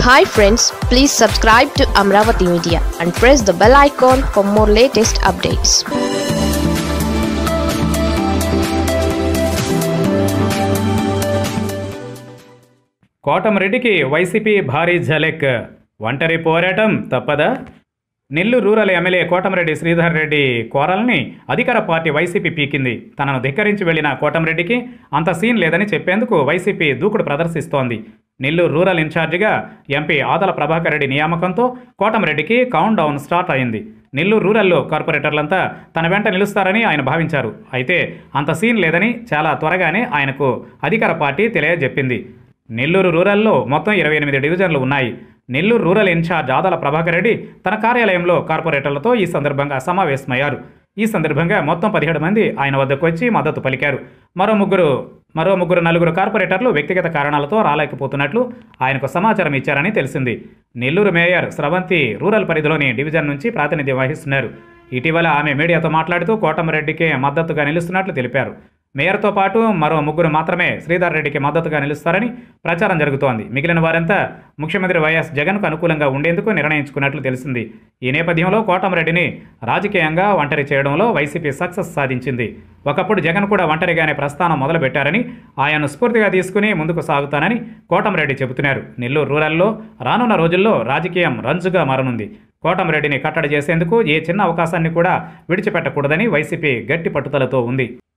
hi friends please subscribe to Amaravati media and press the bell icon for more latest updates కోటమిరెడ్డికి YCP భారీ ఝలక్ ఒంటరి పోరాటం తప్పదా నెల్లూరు రూరల్ ఎమ్మెల్యే కోటమిరెడ్డి శ్రీధర్ రెడ్డి కోరల్ని అధికార పార్టీ వైసీపీ పీకింది తనను ధిక్కరించి వెళ్లిన కోటమిరెడ్డికి అంత సీన్ లేదని చెప్పేందుకు వైసీపీ దూకుడు ప్రదర్శిస్తోంది నెల్లూరు రూరల్ ఇన్ఛార్జిగా ఎంపీ ఆదల ప్రభాకర్ రెడ్డి నియామకంతో కోటమిరెడ్డికి కౌంట్ డౌన్ స్టార్ట్ అయింది నెల్లూరు రూరల్లో కార్పొరేటర్లంతా తన వెంట నిలుస్తారని ఆయన భావించారు అయితే అంత సీన్ లేదని చాలా త్వరగానే ఆయనకు అధికార పార్టీ తెలియజెప్పింది నెల్లూరు రూరల్లో మొత్తం ఇరవై ఎనిమిది డివిజన్లు ఉన్నాయి నెల్లూరు రూరల్ ఇన్ఛార్జ్ ఆదాల ప్రభాకర్ రెడ్డి తన కార్యాలయంలో కార్పొరేటర్లతో ఈ సందర్భంగా సమావేశమయ్యారు ఈ సందర్భంగా మొత్తం పదిహేడు మంది ఆయన వద్దకు వచ్చి మద్దతు పలికారు మరో ముగ్గురు మరో ముగ్గురు నలుగురు కార్పొరేటర్లు వ్యక్తిగత కారణాలతో రాలేకపోతున్నట్లు ఆయనకు సమాచారం ఇచ్చారని తెలిసింది నెల్లూరు మేయర్ స్రవంతి రూరల్ పరిధిలోని డివిజన్ నుంచి ప్రాతినిధ్యం వహిస్తున్నారు ఇటీవల ఆమె మీడియాతో మాట్లాడుతూ కోటమిరెడ్డికి మద్దతుగా నిలుస్తున్నట్లు తెలిపారు మేయర్తో పాటు మరో ముగ్గురు మాత్రమే శ్రీధర్ రెడ్డికి మద్దతుగా నిలుస్తారని ప్రచారం జరుగుతోంది మిగిలిన వారంతా ముఖ్యమంత్రి వైఎస్ జగన్కు అనుకూలంగా ఉండేందుకు నిర్ణయించుకున్నట్లు తెలిసింది ఈ నేపథ్యంలో కోటమిరెడ్డిని రాజకీయంగా ఒంటరి చేయడంలో వైసీపీ సక్సెస్ సాధించింది ఒకప్పుడు జగన్ కూడా ఒంటరిగానే ప్రస్థానం మొదలుపెట్టారని ఆయన్ను స్ఫూర్తిగా తీసుకుని ముందుకు సాగుతానని కోటమిరెడ్డి చెబుతున్నారు నెల్లూరు రూరల్లో రానున్న రోజుల్లో రాజకీయం రంజుగా మారనుంది కోటమిరెడ్డిని కట్టడి చేసేందుకు ఏ చిన్న అవకాశాన్ని కూడా విడిచిపెట్టకూడదని వైసీపీ గట్టి పట్టుదలతో ఉంది